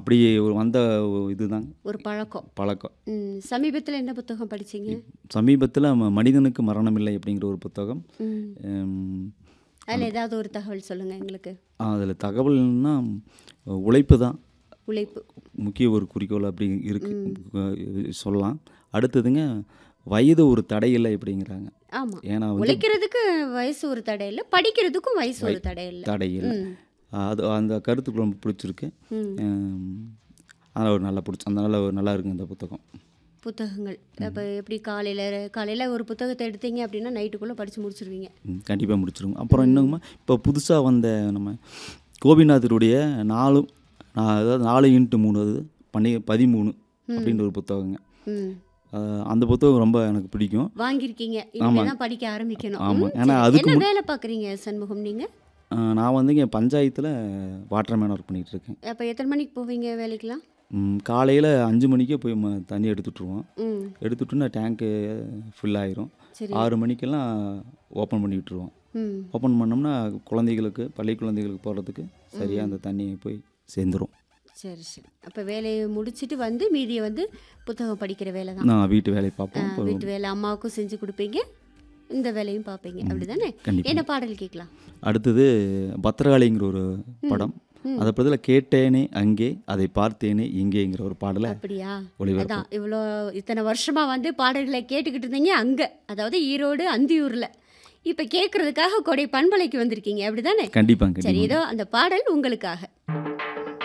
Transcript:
அப்படி ஒரு வந்த ஒரு இதுதான் ஒரு பழக்கம் பழக்கம் ம் சமீபத்தில் என்ன புத்தகம் படிச்சீங்க சமீபத்தில் மனிதனுக்கு மரணம் இல்லை அப்படிங்கிற ஒரு புத்தகம் ம் அதில் ஏதாவது ஒரு தகவல் சொல்லுங்கள் எங்களுக்கு அதில் தகவல்னா உழைப்பு தான் உழைப்பு முக்கிய ஒரு குறிக்கோள் அப்படி இருக்கு அஹ் சொல்லலாம் அடுத்ததுங்க வயது ஒரு தடை இல்லை அப்படிங்கிறாங்க ஆமாம் ஏன்னா வந்து உழைக்கிறதுக்கு வயசு ஒரு தடை இல்லை படிக்கிறதுக்கும் வயசு ஒரு தடை இல்லை தடை இல்லை அது அந்த கருத்துக்கு ரொம்ப பிடிச்சிருக்கு ம். அதனால் ஒரு நல்லா பிடிச்சி அந்த நல்ல நல்லா இருக்குங்க இந்த புத்தகம் புத்தகங்கள் அப்போ எப்படி காலையில் காலையில் ஒரு புத்தகத்தை எடுத்தீங்க அப்படின்னா நைட்டுக்குள்ளே படித்து முடிச்சிருவீங்க கண்டிப்பாக முடிச்சிருங்க அப்புறம் இன்னும் இப்போ புதுசாக வந்த நம்ம கோபிநாதருடைய நாலு நா- அதாவது நாலு இன்ட்டு மூணு அது பண்ணி பதிமூணு அப்படின்ற ஒரு புத்தகங்க ம் அஹ் அந்த புத்தகம் ரொம்ப எனக்கு பிடிக்கும் வாங்கியிருக்கீங்க இனிமேல் தான் படிக்க ஆரம்பிக்கணும் ஆமாம் ம், ஏன்னா சரி. அதுக்கு என்ன வேலை பார்க்குறீங்க சண்முகம் நீங்கள் அஹ் நான் வந்து இங்கே பஞ்சாயத்தில் வாட்டர் மேன் ஒர்க் பண்ணிகிட்டு இருக்கேன் அப்போ எத்தனை மணிக்கு போவீங்க வேலைக்கெலாம் காலையில் அஞ்சு மணிக்கே போய் ம- தண்ணி எடுத்துட்ருவோம் ம் எடுத்துட்டோன்னா டேங்க்கு ஃபுல் ஆயிரும் சரி. ஆறு மணிக்கெல்லாம் ஓப்பன் பண்ணி விட்டுருவோம் ம் ஓப்பன் பண்ணோம்னா குழந்தைகளுக்கு பள்ளி குழந்தைகளுக்கு போகிறதுக்கு சரியாக அந்த தண்ணி போய் சேர்ந்துரும் சரி சரி அப்போ வேலையை முடிச்சிட்டு வந்து மீதியை வந்து புத்தகம் படிக்கிற வேலை தான் நான் வீட்டு வேலையை பார்ப்போம் இப்போ வீட்டு வேலை அம்மாவுக்கும் செஞ்சு கொடுப்பீங்க இந்த வேலையும் பார்ப்பீங்க அப்படிதானே கண்டிப்பா. என்ன பாடல் கேட்கலாம் அடுத்தது பத்திரகாளிங்கிற ஒரு படம் அதை பற்றில கேட்டேனே அங்கே அதை பார்த்தேனே இங்கேங்கிற ஒரு பாடலை அப்படியா ஒளிபரப்பு. அதான் இவ்வளோ இத்தனை வருஷமா வந்து பாடல்களை கேட்டுக்கிட்டு இருந்தீங்க அங்கே அதாவது ஈரோடு அந்தியூரில் இப்போ கேட்கறதுக்காக கொடை பண்பலைக்கு வந்திருக்கீங்க அப்படிதானே கண்டிப்பாங்க சரி கண்டிப்பாக இதோ அந்த பாடல் உங்களுக்காக